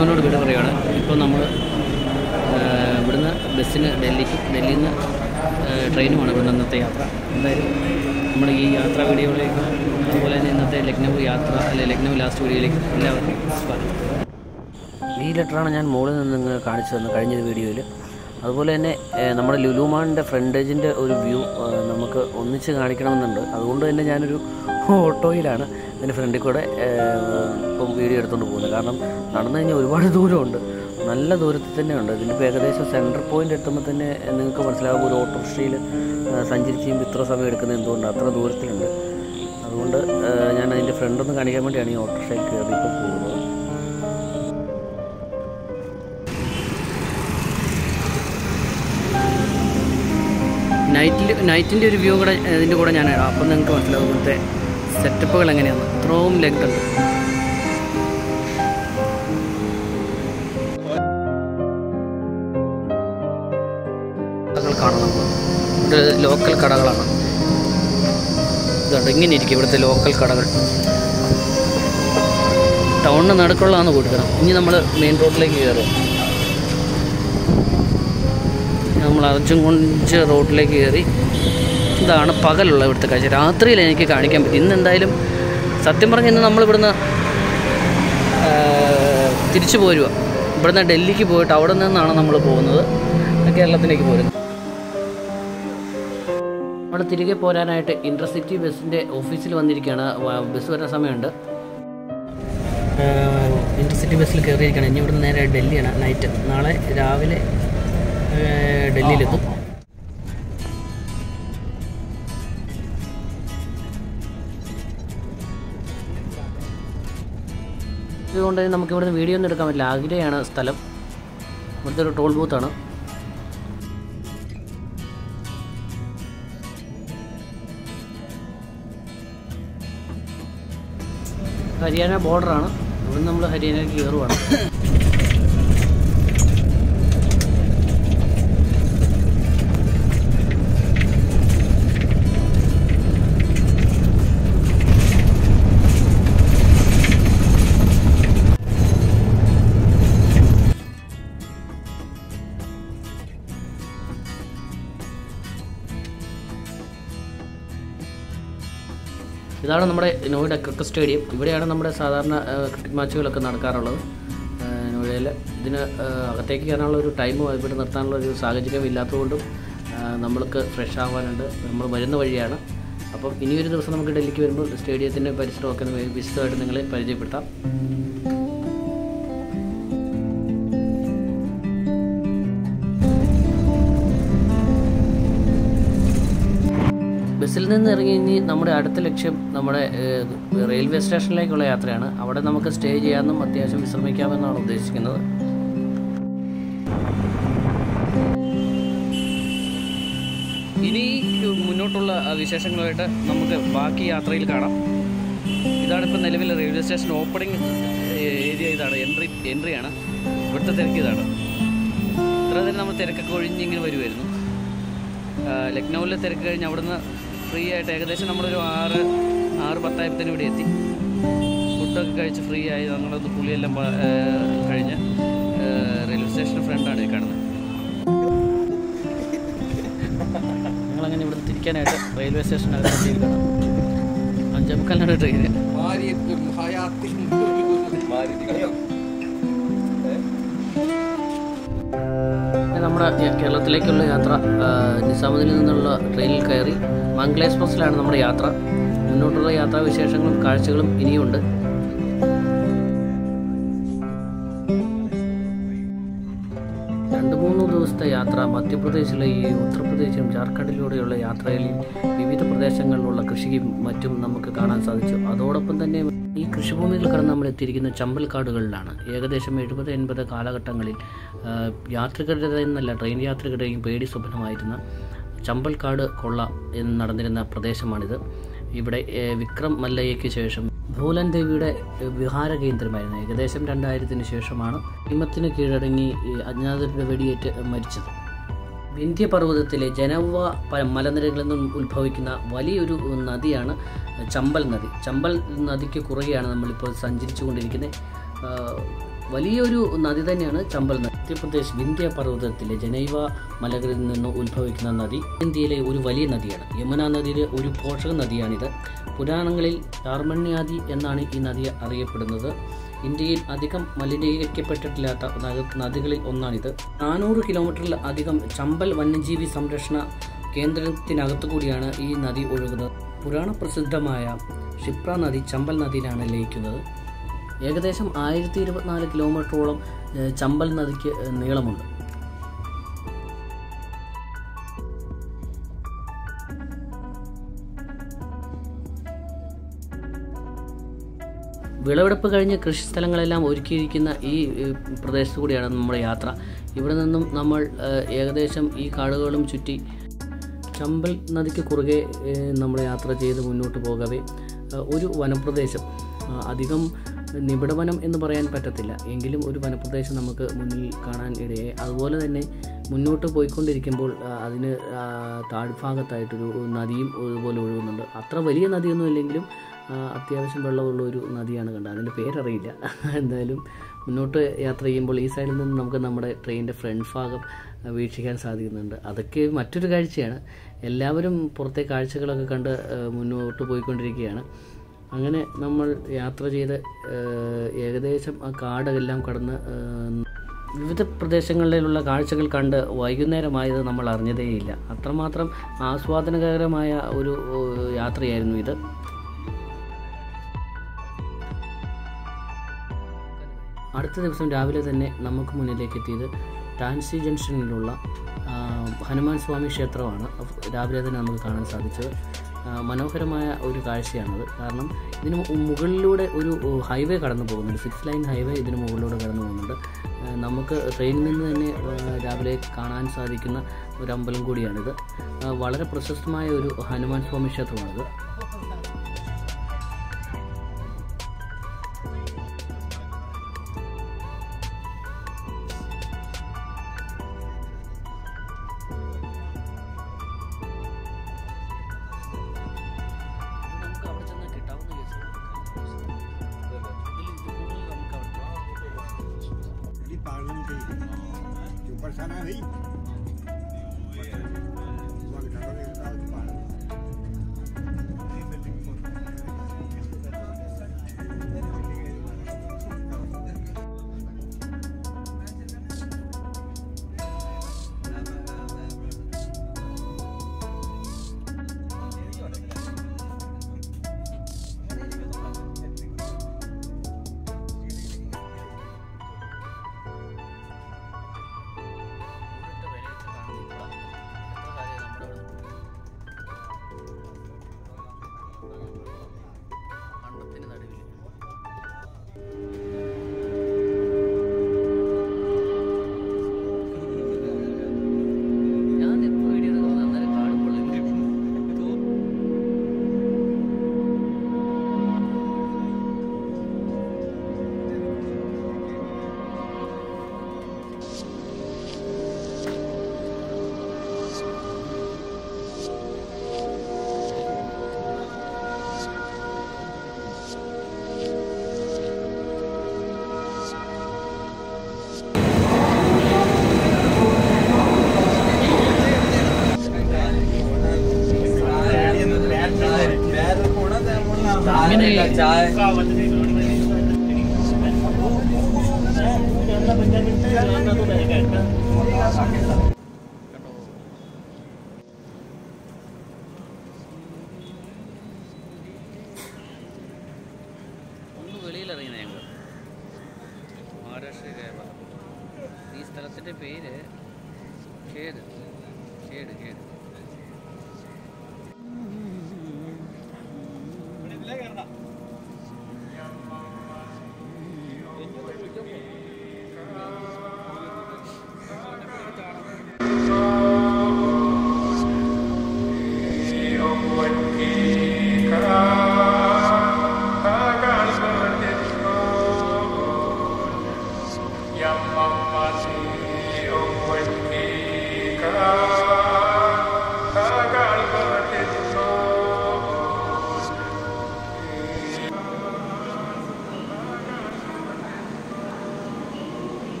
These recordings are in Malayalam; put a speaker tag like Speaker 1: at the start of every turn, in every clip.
Speaker 1: ലക്നൗവിനോട് വിട പറയുകയാണ് ഇപ്പോൾ നമ്മൾ ഇവിടുന്ന് ബസ്സിന് ഡൽഹിക്ക് ഡൽഹിയിൽ നിന്ന് ട്രെയിനുമാണ് ഇവിടുന്ന് ഇന്നത്തെ യാത്ര എന്തായാലും നമ്മുടെ ഈ യാത്രാ വീഡിയോയിലേക്ക് അതുപോലെ തന്നെ ഇന്നത്തെ ലക്നൗ യാത്ര അല്ലെ ലക്നൗ ലാസ്റ്റ് വീഡിയോയിലേക്ക് എല്ലാവർക്കും സ്വാഗതം ഈ ലെറ്ററാണ് ഞാൻ മുകളിൽ നിന്ന് നിങ്ങൾ കാണിച്ചു തന്നത് കഴിഞ്ഞൊരു വീഡിയോയിൽ അതുപോലെ തന്നെ ഏഹ്, നമ്മുടെ ലുലുമാണിൻ്റെ ഫ്രണ്ടേജിൻ്റെ ഒരു വ്യൂ ഏഹ്, നമുക്ക് ഒന്നിച്ച് കാണിക്കണമെന്നുണ്ട് അതുകൊണ്ട് തന്നെ ഞാനൊരു ഓട്ടോയിലാണ് ഇതിൻ്റെ ഫ്രണ്ടിൽ കൂടെ ഏഹ്, ഇപ്പം വീഡിയോ എടുത്തുകൊണ്ട് പോകുന്നത് കാരണം നടന്നു കഴിഞ്ഞാൽ ഒരുപാട് ദൂരമുണ്ട് നല്ല ദൂരത്തിൽ തന്നെയുണ്ട് ഇതിൻ്റെ ഇപ്പോൾ ഏകദേശം സെൻട്രൽ പോയിൻ്റ് എത്തുമ്പോൾ തന്നെ നിങ്ങൾക്ക് മനസ്സിലാകും ഒരു ഓട്ടോറിക്ഷയിൽ സഞ്ചരിച്ച് കഴിയുമ്പോൾ ഇത്ര സമയം എടുക്കുന്നത് എന്തുകൊണ്ട് അത്ര ദൂരത്തിലുണ്ട് അതുകൊണ്ട് ഏഹ്, ഞാൻ അതിൻ്റെ ഫ്രണ്ടൊന്ന് കാണിക്കാൻ വേണ്ടിയാണ് ഈ ഓട്ടോറിക്ഷയിൽ കയറി ഇപ്പോൾ പോകുന്നത് നൈറ്റിൽ നൈറ്റിൻ്റെ ഒരു വ്യൂ കൂടെ ഇതിൻ്റെ കൂടെ ഞാൻ ഇടാം അപ്പം നിങ്ങൾക്ക് മനസ്സിലാവും ഇവിടുത്തെ സെറ്റപ്പുകൾ എങ്ങനെയാണ് ഇത്രയും ലെങ്ത് ഉണ്ട് കടകൾ കാണാം നമുക്ക് ഇത് ലോക്കൽ കടകളാണ് ഇതുണ്ട് ഇങ്ങനെ ഇരിക്കും ഇവിടുത്തെ ലോക്കൽ കടകൾ ടൗണിന് നടുക്കുള്ളതാണ് കൊടുക്കണം ഇനി നമ്മൾ മെയിൻ റോഡിലേക്ക് കയറും നമ്മൾ അർജുൻ കുഞ്ച് റോഡിലേക്ക് കയറി ഇതാണ് പകലുള്ള ഇവിടുത്തെ കാഴ്ച രാത്രിയിൽ എനിക്ക് കാണിക്കാൻ പറ്റും ഇന്ന് എന്തായാലും സത്യം പറഞ്ഞ ഇന്ന് നമ്മൾ ഇവിടുന്ന് ആ, തിരിച്ചു പോരുക ഇവിടുന്ന് ഡൽഹിക്ക് പോയിട്ട് അവിടെ നിന്നാണ് നമ്മൾ പോകുന്നത് കേരളത്തിലേക്ക് പോരുന്നത് നമ്മൾ തിരികെ പോരാനായിട്ട് ഇൻ്റർസിറ്റി ബസ്സിൻ്റെ ഓഫീസിൽ വന്നിരിക്കുകയാണ് വ- ബസ് വരുന്ന സമയമുണ്ട് ഇൻ്റർസിറ്റി ബസ്സിൽ കയറിയിരിക്കുകയാണ് ഇനി ഇവിടുന്ന് നേരെ ഡൽഹിയാണ് നൈറ്റ് നാളെ രാവിലെ ഏഹ് ഡൽഹിയിലെത്തും ഇതുകൊണ്ട് തന്നെ നമുക്ക് ഇവിടുന്ന് വീഡിയോ ഒന്നും എടുക്കാൻ പറ്റില്ല ആഗ്രയാണ് സ്ഥലം ഇവിടുത്തെ ഒരു ടോൾ ബൂത്താണ് ഹരിയാന ബോർഡറാണ് ഇവിടുന്ന് നമ്മൾ ഹരിയാനയിലേക്ക് കയറുവാണ് ഇതാണ് നമ്മുടെ നോയിഡ ക്രിക്കറ്റ് സ്റ്റേഡിയം ഇവിടെയാണ് നമ്മുടെ സാധാരണ ക്രിക്കറ്റ് മാച്ചുകളൊക്കെ നടക്കാറുള്ളത് നോയിഡയിൽ ഇതിന് ആ, അകത്തേക്ക് കയറാനുള്ള ഒരു ടൈമും ഇവിടെ നിർത്താനുള്ള ഒരു സാഹചര്യം ഇല്ലാത്തതുകൊണ്ടും ആ, നമ്മൾക്ക് ഫ്രഷ് ആവാനുണ്ട് നമ്മൾ വരുന്ന വഴിയാണ് അപ്പം ഇനിയൊരു ദിവസം നമുക്ക് ഡൽഹിക്ക് വരുമ്പോൾ സ്റ്റേഡിയത്തിൻ്റെ പരിസരമൊക്കെ ഒന്ന് വിശദമായിട്ട് നിങ്ങളെ പരിചയപ്പെടുത്താം ബസ്സിൽ നിന്ന് ഇറങ്ങി ഇനി നമ്മുടെ അടുത്ത ലക്ഷ്യം നമ്മുടെ ഏഹ്, റെയിൽവേ സ്റ്റേഷനിലേക്കുള്ള യാത്രയാണ് അവിടെ നമുക്ക് സ്റ്റേ ചെയ്യാമെന്നും അത്യാവശ്യം വിശ്രമിക്കാമെന്നാണ് ഉദ്ദേശിക്കുന്നത് ഇനി മുന്നോട്ടുള്ള ആ, വിശേഷങ്ങളുമായിട്ട് നമുക്ക് ബാക്കി യാത്രയിൽ കാണാം ഇതാണ് ഇപ്പോൾ നിലവിലെ റെയിൽവേ സ്റ്റേഷൻ ഓപ്പണിംഗ് ഏരിയ ഇതാണ് എൻട്രി എൻട്രിയാണ് ഇവിടുത്തെ തിരക്ക് ഇതാണ് ഇത്ര നേരം നമ്മൾ തിരക്കൊക്കെ ഒഴിഞ്ഞിങ്ങനെ വരുമായിരുന്നു ആ, ലക്നൗവിലെ തിരക്ക് കഴിഞ്ഞ് അവിടുന്ന് ഫ്രീ ആയിട്ട് ഏകദേശം നമ്മളൊരു ആറ് ആറ് പത്തായപ്പത്തിന് ഇവിടെ എത്തി ഫുഡൊക്കെ കഴിച്ച് ഫ്രീ ആയി ഞങ്ങളൊന്ന് പുളിയെല്ലാം പ- ആ, കഴിഞ്ഞ് ആ, റെയിൽവേ സ്റ്റേഷൻ്റെ ഫ്രണ്ടാണ് ഈ കാണുന്നത് ഞങ്ങളങ്ങനെ ഇവിടെ തിരിക്കാനായിട്ട് റെയിൽവേ സ്റ്റേഷനകത്ത് എത്തിയിരിക്കണം അഞ്ചേ മുക്കാലിനാണ് ട്രെയിന് പിന്നെ നമ്മുടെ കേ- കേരളത്തിലേക്കുള്ള യാത്ര ആ, നിസാമുദ്ദീനിൽ നിന്നുള്ള ട്രെയിനിൽ കയറി മംഗള എക്സ്പ്രസ്സിലാണ് നമ്മുടെ യാത്ര മുന്നോട്ടുള്ള യാത്രാ വിശേഷങ്ങളും കാഴ്ചകളും ഇനിയുണ്ട് രണ്ട് മൂന്ന് ദിവസത്തെ യാത്ര മധ്യപ്രദേശിലെ ഈ ഉത്തർപ്രദേശിലും ജാർഖണ്ഡിലൂടെയുള്ള യാത്രയിൽ വിവിധ പ്രദേശങ്ങളിലുള്ള കൃഷിയും മറ്റും നമുക്ക് കാണാൻ സാധിച്ചു അതോടൊപ്പം തന്നെ ഈ കൃഷിഭൂമികൾ കടന്ന് നമ്മൾ എത്തിയിരിക്കുന്ന ചമ്പൽ കാടുകളിലാണ് ഏകദേശം എഴുപത് എൺപത് കാലഘട്ടങ്ങളിൽ ആ, യാത്രികരുടെ എന്നല്ല ട്രെയിൻ യാത്രികരുടെയും പേടി സ്വപ്നമായിരുന്ന ചമ്പൽക്കാട് കൊള്ള എന്ന് നടന്നിരുന്ന പ്രദേശമാണിത് ഇവിടെ ഏ, വിക്രം മല്ലയ്യയ്ക്ക് ശേഷം ഭൂലൻ ദേവിയുടെ ഏ, വിഹാര കേന്ദ്രമായിരുന്നു ഏകദേശം രണ്ടായിരത്തിന് ശേഷമാണ് ഹിമത്തിന് കീഴടങ്ങി ഈ അജ്ഞാതരുടെ വെടിയേറ്റ് മരിച്ചത് വിന്ധ്യപർവ്വതത്തിലെ ജനവ പ- മലനിരകളിൽ നിന്നും ഉത്ഭവിക്കുന്ന വലിയൊരു നദിയാണ് ചമ്പൽ നദി ചമ്പൽ നദിക്ക് കുറുകെയാണ് നമ്മളിപ്പോൾ സഞ്ചരിച്ചു കൊണ്ടിരിക്കുന്നത് വലിയൊരു നദി തന്നെയാണ് ചമ്പൽ നദി മധ്യപ്രദേശ് വിന്ധ്യ പർവ്വതത്തിലെ ജനൈവ മലകളിൽ നിന്ന് ഉത്ഭവിക്കുന്ന നദി ഇന്ത്യയിലെ ഒരു വലിയ നദിയാണ് യമുന നദിയിലെ ഒരു പോഷക നദിയാണിത് പുരാണങ്ങളിൽ ചാർമണ്യാദി എന്നാണ് ഈ നദി അറിയപ്പെടുന്നത് ഇന്ത്യയിൽ അധികം മലിനീകരിക്കപ്പെട്ടിട്ടില്ലാത്ത നഗ- നദികളിൽ ഒന്നാണിത് നാനൂറ് കിലോമീറ്ററിൽ അധികം ചമ്പൽ വന്യജീവി സംരക്ഷണ കേന്ദ്രത്തിനകത്തു കൂടിയാണ് ഈ നദി ഒഴുകുന്നത് പുരാണ പ്രസിദ്ധമായ ക്ഷിപ്ര നദി ചമ്പൽ നദിയിലാണ് ലയിക്കുന്നത് ഏകദേശം ആയിരത്തി ഇരുപത്തിനാല് കിലോമീറ്ററോളം ഏഹ്, ചമ്പൽ നദിക്ക് ഏഹ്, നീളമുണ്ട് വിളവെടുപ്പ് കഴിഞ്ഞ് കൃഷിസ്ഥലങ്ങളെല്ലാം ഒരുക്കിയിരിക്കുന്ന ഈ ഏഹ്, പ്രദേശത്തു കൂടിയാണ് നമ്മുടെ യാത്ര ഇവിടെ നിന്നും നമ്മൾ ഏഹ്, ഏകദേശം ഈ കാടുകളും ചുറ്റി ചമ്പൽ നദിക്ക് കുറുകെ ഏഹ്, നമ്മൾ യാത്ര ചെയ്ത് മുന്നോട്ട് പോകവേ ഏഹ്, ഒരു വനപ്രദേശം ആ, അധികം നിബിഡവനം എന്ന് പറയാൻ പറ്റത്തില്ല എങ്കിലും ഒരു വനപ്രദേശം നമുക്ക് മുന്നിൽ കാണാൻ ഇടയായി അതുപോലെ തന്നെ മുന്നോട്ട് പോയിക്കൊണ്ടിരിക്കുമ്പോൾ ആ, അതിന് ആ, താഴ്ഭാഗത്തായിട്ടൊരു നദിയും ഇതുപോലെ ഒഴുകുന്നുണ്ട് അത്ര വലിയ നദിയൊന്നും ഇല്ലെങ്കിലും ആ, അത്യാവശ്യം വെള്ളമുള്ള ഒരു നദിയാണ് കണ്ടത് അതിൻ്റെ പേരറിയില്ല എന്തായാലും മുന്നോട്ട് യാത്ര ചെയ്യുമ്പോൾ ഈ സൈഡിൽ നിന്ന് നമുക്ക് നമ്മുടെ ട്രെയിനിൻ്റെ ഫ്രണ്ട് ഭാഗം ആ, വീക്ഷിക്കാൻ സാധിക്കുന്നുണ്ട് അതൊക്കെ മറ്റൊരു കാഴ്ചയാണ് എല്ലാവരും പുറത്തെ കാഴ്ചകളൊക്കെ കണ്ട് ആ, മുന്നോട്ട് പോയിക്കൊണ്ടിരിക്കുകയാണ് അങ്ങനെ നമ്മൾ യാത്ര ചെയ്ത് ആ, ഏകദേശം ആ കാടെല്ലാം കടന്ന് ആ, വിവിധ പ്രദേശങ്ങളിലുള്ള കാഴ്ചകൾ കണ്ട് വൈകുന്നേരമായത് നമ്മൾ അറിഞ്ഞതേയില്ല അത്രമാത്രം ആസ്വാദനകരമായ ഒരു ഓ, യാത്രയായിരുന്നു ഇത് അടുത്ത ദിവസം രാവിലെ തന്നെ നമുക്ക് മുന്നിലേക്ക് എത്തിയത് ടാൻസി ജംഗ്ഷനിലുള്ള ആ, ഹനുമാൻ സ്വാമി ക്ഷേത്രമാണ് അഫ് രാവിലെ തന്നെ നമുക്ക് കാണാൻ സാധിച്ചത് ആ, മനോഹരമായ ഒരു കാഴ്ചയാണത് കാരണം ഇതിന് മു- മുകളിലൂടെ ഒരു ഓ, ഹൈവേ കടന്നു പോകുന്നുണ്ട് സിക്സ് ലൈൻ ഹൈവേ ഇതിന് മുകളിലൂടെ കടന്നു പോകുന്നുണ്ട് ആ, നമുക്ക് ട്രെയിനിൽ നിന്ന് തന്നെ ആ, രാവിലെ കാണാൻ സാധിക്കുന്ന ഒരു അമ്പലം കൂടിയാണിത് ആ, വളരെ പ്രശസ്തമായ ഒരു ഹനുമാൻ സ്വാമി ക്ഷേത്രമാണിത് നമുക്ക് അവിടെ ചെന്ന് കിട്ടാവുന്ന കേസുകൾ ഇതിൽ ഇത് കൂടുതൽ നമുക്ക് അവിടെ
Speaker 2: đi vào luôn thì chụp con sana ấy Vâng, cháu đi tao chụp vào.
Speaker 1: ഇവിടുത്തെ വിലയൊക്കെ കാണുന്നില്ല. എത്ര കാര്യം നമ്മുടെ ഇവിടെ കണ്ടത്തിന് നടുവിൽ ഞാൻ എപ്പോ വീഡിയോ എടുക്കുന്നത് അന്നേരം കാണുമ്പോൾ അങ്ങനെ ഒന്ന് വെളിയിലിറങ്ങിയത് ഞങ്ങൾ മഹാരാഷ്ട്ര കേരള ഈ സ്ഥലത്തിൻ്റെ പേര് ഖേഡ് ഖേഡ് ഖേഡ്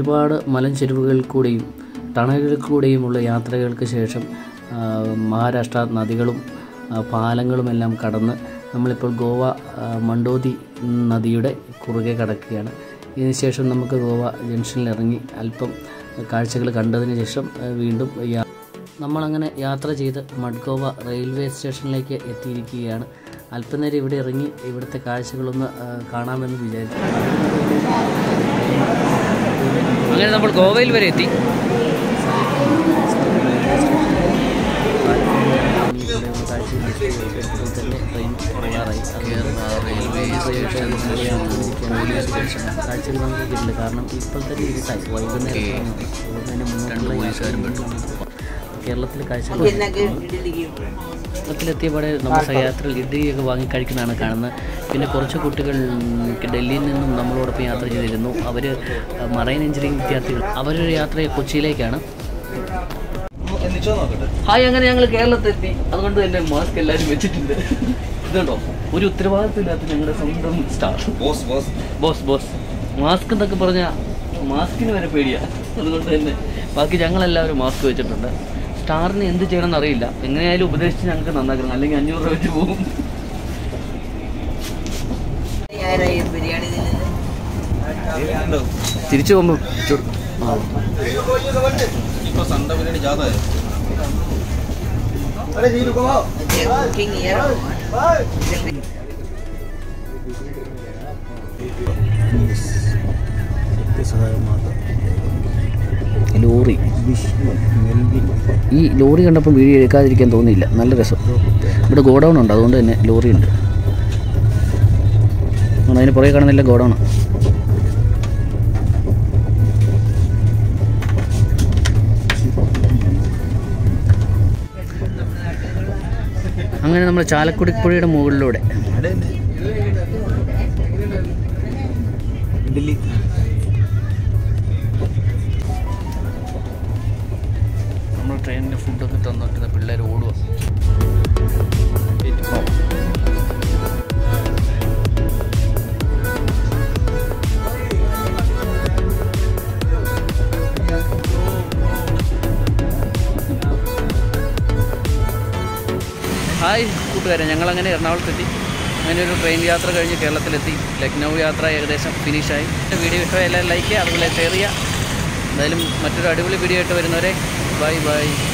Speaker 1: ഒരുപാട് മലഞ്ചെരുവുകളിൽ കൂടെയും ടണലുകളിൽ കൂടെയുമുള്ള യാത്രകൾക്ക് ശേഷം ആ, മഹാരാഷ്ട്ര നദികളും ആ, പാലങ്ങളുമെല്ലാം കടന്ന് നമ്മളിപ്പോൾ ഗോവ ആ, മണ്ടോതി നദിയുടെ കുറുകെ കടക്കുകയാണ് ഇതിനുശേഷം നമുക്ക് ഗോവ ജംഗ്ഷനിൽ ഇറങ്ങി അല്പം കാഴ്ചകൾ കണ്ടതിന് ശേഷം ആ, വീണ്ടും യാ- നമ്മളങ്ങനെ യാത്ര ചെയ്ത് മഡ്ഗോവ റെയിൽവേ സ്റ്റേഷനിലേക്ക് എത്തിയിരിക്കുകയാണ് അല്പനേരം ഇവിടെ ഇറങ്ങി ഇവിടുത്തെ കാഴ്ചകളൊന്ന് ആ, കാണാമെന്ന് വിചാരിച്ചു അങ്ങനെ നമ്മൾ ഗോവയിൽ വരെ എത്തി കാഴ്ചകൾ നമുക്ക് കിട്ടില്ല കാരണം ഇപ്പോൾ തന്നെ ഇരുട്ടായി വൈകുന്നേരം അതുകൊണ്ട് മുന്നോട്ടുള്ള യാത്ര കേരളത്തിലെ കാഴ്ചകൾ കേരളത്തിലെത്തിയപാടെ നമ്മൾ സഹയാത്രയിൽ ഇഡ്ഡലിയൊക്കെ വാങ്ങി കഴിക്കുന്നതാണ് കാണുന്നത് പിന്നെ കുറച്ച് കുട്ടികൾ ഡൽഹിയിൽ നിന്നും നമ്മളോടൊപ്പം യാത്ര ചെയ്തിരുന്നു അവർ മറൈൻ എഞ്ചിനീയറിംഗ് വിദ്യാർത്ഥികൾ അവരൊരു യാത്ര കൊച്ചിയിലേക്കാണ് ഹായ് അങ്ങനെ ഞങ്ങൾ കേരളത്തിലെത്തി അതുകൊണ്ട് തന്നെ മാസ്ക് എല്ലാവരും വെച്ചിട്ടുണ്ട് ഇതുണ്ടോ ഒരു ഉത്തരവാദിത്തമില്ലാത്ത ഞങ്ങളുടെ സ്വന്തം star
Speaker 3: boss boss
Speaker 1: boss boss mask എന്നൊക്കെ പറഞ്ഞാൽ മാസ്കിന് വരെ പേടിയാ അതുകൊണ്ട് തന്നെ ബാക്കി ഞങ്ങളെല്ലാവരും മാസ്ക് വെച്ചിട്ടുണ്ട് സ്റ്റാറിന് എന്ത് ചെയ്യണമെന്ന് അറിയില്ല എങ്ങനെയായാലും ഉപദേശിച്ച് ഞങ്ങൾക്ക് നന്നാക്കണം അല്ലെങ്കിൽ അഞ്ഞൂറ് രൂപ വെച്ച് പോകും
Speaker 4: ബിരിയാണി
Speaker 1: തിരിച്ചു പോകുമ്പോൾ ആ
Speaker 3: ഇപ്പൊ സൺഡേ ബിരിയാണി ജാഥ
Speaker 4: കുക്കിംഗ് ഇയർ
Speaker 1: ലോറി ഈ ലോറി കണ്ടപ്പോൾ വീഡിയോ എടുക്കാതിരിക്കാൻ തോന്നിയില്ല നല്ല രസം ഇവിടെ ഗോഡൗൺ ഉണ്ട് അതുകൊണ്ട് തന്നെ ലോറി ഉണ്ട് ആണ് അതിന് പുറകെ കാണുന്നില്ല ഗോഡൗൺ അങ്ങനെ നമ്മൾ ചാലക്കുടി പുഴയുടെ മുകളിലൂടെ
Speaker 3: ദില്ലി
Speaker 1: നമ്മൾ ട്രെയിനിൻ്റെ ഫുഡൊക്കെ തന്നിട്ട് പിള്ളേർ ഓടുക ഹായ് കൂട്ടുകാരെ ഞങ്ങളങ്ങനെ എറണാകുളത്തെത്തി അങ്ങനെ ഒരു ട്രെയിൻ യാത്ര കഴിഞ്ഞ് കേരളത്തിലെത്തി ലക്നൗ യാത്ര ഏകദേശം ഫിനിഷായി വീഡിയോ ഇഷ്ടമായി എല്ലാവരും ലൈക്ക് ചെയ്യുക അതുപോലെ ഷെയർ ചെയ്യുക എന്തായാലും മറ്റൊരു അടിപൊളി വീഡിയോ ആയിട്ട് വരുന്നവരെ ബൈ ബൈ